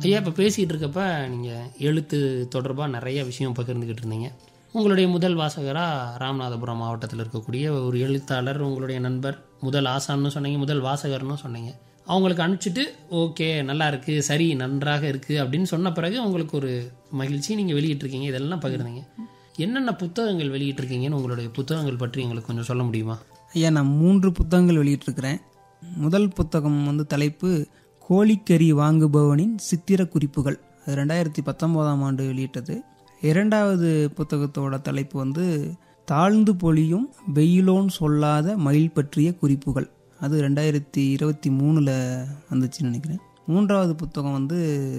ஐயா இப்போ பேசிகிட்டு இருக்கப்ப நீங்கள் எழுத்து தொடர்பாக நிறைய விஷயம் பகிர்ந்துக்கிட்டு இருந்தீங்க உங்களுடைய முதல் வாசகராக ராமநாதபுரம் மாவட்டத்தில் இருக்கக்கூடிய ஒரு எழுத்தாளர் உங்களுடைய நண்பர் முதல் ஆசான்னு சொன்னீங்க முதல் வாசகர்னு சொன்னீங்க அவங்களுக்கு அனுப்பிச்சிட்டு ஓகே நல்லா இருக்குது சரி நன்றாக இருக்குது அப்படின்னு சொன்ன பிறகு உங்களுக்கு ஒரு மகிழ்ச்சி நீங்கள் வெளியிட்டிருக்கீங்க இதெல்லாம் பகிர்ந்தீங்க என்னென்ன புத்தகங்கள் வெளியிட்டிருக்கீங்கன்னு உங்களுடைய புத்தகங்கள் பற்றி எங்களுக்கு கொஞ்சம் சொல்ல முடியுமா ஐயா நான் மூன்று புத்தகங்கள் வெளியிட்டிருக்கிறேன் முதல் புத்தகம் வந்து தலைப்பு கோழிக்கறி வாங்குபவனின் சித்திர குறிப்புகள் அது ரெண்டாயிரத்தி பத்தொம்போதாம் ஆண்டு வெளியிட்டது இரண்டாவது புத்தகத்தோட தலைப்பு வந்து தாழ்ந்து பொழியும் வெயிலோன் சொல்லாத மயில் பற்றிய குறிப்புகள் அது ரெண்டாயிரத்தி இருபத்தி மூணில் வந்துச்சுன்னு நினைக்கிறேன் மூன்றாவது புத்தகம் வந்து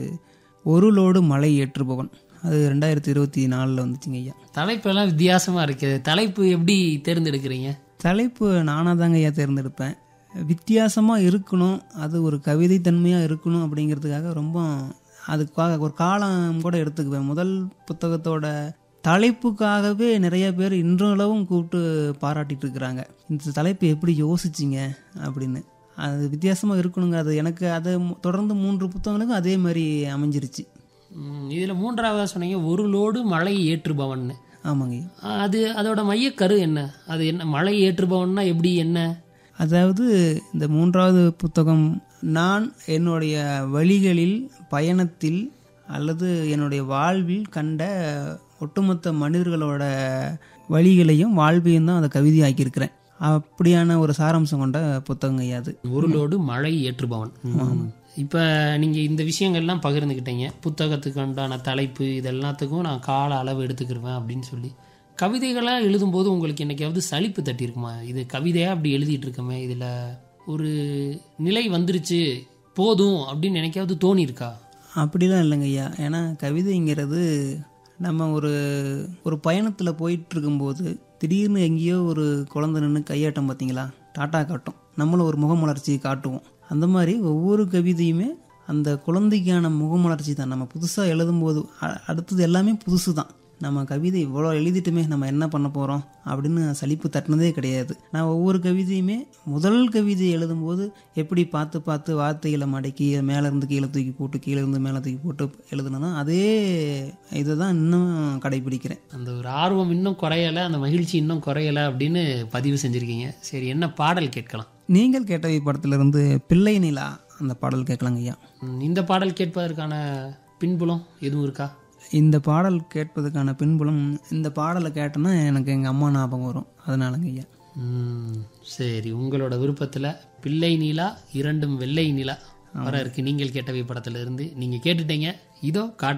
ஒரு லோடு மலை ஏற்றுபவன் அது ரெண்டாயிரத்தி இருபத்தி நாலில் வந்துச்சுங்க ஐயா தலைப்பெல்லாம் வித்தியாசமாக இருக்குது தலைப்பு எப்படி தேர்ந்தெடுக்கிறீங்க தலைப்பு நானாக தாங்க ஐயா தேர்ந்தெடுப்பேன் வித்தியாசமாக இருக்கணும் அது ஒரு கவிதை தன்மையாக இருக்கணும் அப்படிங்கிறதுக்காக ரொம்ப அதுக்காக ஒரு காலம் கூட எடுத்துக்குவேன் முதல் புத்தகத்தோட தலைப்புக்காகவே நிறைய பேர் இன்றளவும் கூப்பிட்டு பாராட்டிட்டு இருக்கிறாங்க இந்த தலைப்பு எப்படி யோசிச்சிங்க அப்படின்னு அது வித்தியாசமாக இருக்கணுங்க அது எனக்கு அது மு- தொடர்ந்து மூன்று புத்தகங்களுக்கும் அதே மாதிரி அமைஞ்சிருச்சு இதில் மூன்றாவதாக சொன்னீங்க ஒரு லோடு மழை ஏற்றுபவன்னு ஆமாங்க ஐயா அது அதோட மையக்கரு என்ன அது என்ன மழை ஏற்றுபவன்னா எப்படி என்ன அதாவது இந்த மூன்றாவது புத்தகம் நான் என்னுடைய வழிகளில் பயணத்தில் அல்லது என்னுடைய வாழ்வில் கண்ட ஒட்டுமொத்த மனிதர்களோட வழிகளையும் வாழ்வையும் தான் அதை கவிதையாக்கியிருக்கிறேன் அப்படியான ஒரு சாராம்சம் கொண்ட புத்தகம் ஐயா அது ஒரு லோடு மழை ஏற்றுபவன் இப்போ நீங்கள் இந்த விஷயங்கள்லாம் பகிர்ந்துக்கிட்டீங்க புத்தகத்துக்கு உண்டான தலைப்பு இது எல்லாத்துக்கும் நான் கால அளவு எடுத்துக்கிருவேன் அப்படின்னு சொல்லி கவிதைகளாக எழுதும்போது உங்களுக்கு என்னைக்காவது சலிப்பு தட்டியிருக்குமா இது கவிதையாக அப்படி எழுதிட்டு இருக்கமே இதில் ஒரு நிலை வந்துருச்சு போதும் அப்படின்னு என்னைக்காவது தோணியிருக்கா அப்படிலாம் இல்லைங்க ஐயா ஏன்னா கவிதைங்கிறது நம்ம ஒரு ஒரு பயணத்தில் போயிட்டு இருக்கும்போது திடீர்னு எங்கேயோ ஒரு குழந்தை நின்று கையாட்டம் பார்த்தீங்களா டாட்டா காட்டும் நம்மளும் ஒரு முகமலர்ச்சியை காட்டுவோம் அந்த மாதிரி ஒவ்வொரு கவிதையுமே அந்த குழந்தைக்கான முகமலர்ச்சி தான் நம்ம புதுசாக எழுதும்போது அ- அடுத்தது எல்லாமே புதுசு தான் நம்ம கவிதை இவ்வளோ எழுதிட்டுமே நம்ம என்ன பண்ண போகிறோம் அப்படின்னு சலிப்பு தட்டினதே கிடையாது நான் ஒவ்வொரு கவிதையுமே முதல் கவிதை எழுதும்போது எப்படி பார்த்து பார்த்து வார்த்தைகளை மடக்கி மேலே இருந்து கீழே தூக்கி போட்டு கீழே இருந்து மேலே தூக்கி போட்டு எழுதுனதோ அதே இதை தான் இன்னும் கடைபிடிக்கிறேன் அந்த ஒரு ஆர்வம் இன்னும் குறையலை அந்த மகிழ்ச்சி இன்னும் குறையலை அப்படின்னு பதிவு செஞ்சுருக்கீங்க சரி என்ன பாடல் கேட்கலாம் நீங்கள் கேட்டவை படத்திலிருந்து பிள்ளை நிலா அந்த பாடல் கேட்கலாங்க ஐயா ம், இந்த பாடல் கேட்பதற்கான பின்புலம் எதுவும் இருக்கா இந்த பாடல் கேட்பதற்கான பின்புலம் இந்த பாடலை கேட்டேன்னா எனக்கு எங்கள் அம்மா ஞாபகம் வரும் அதனாலங்க ஐயா ம், சரி உங்களோட விருப்பத்தில் பிள்ளை நீலா இரண்டும் வெள்ளை நிலா வர இருக்கு நீங்கள் கேட்டவை படத்துல இருந்து நீங்கள் கேட்டுட்டீங்க இதோ காட்டு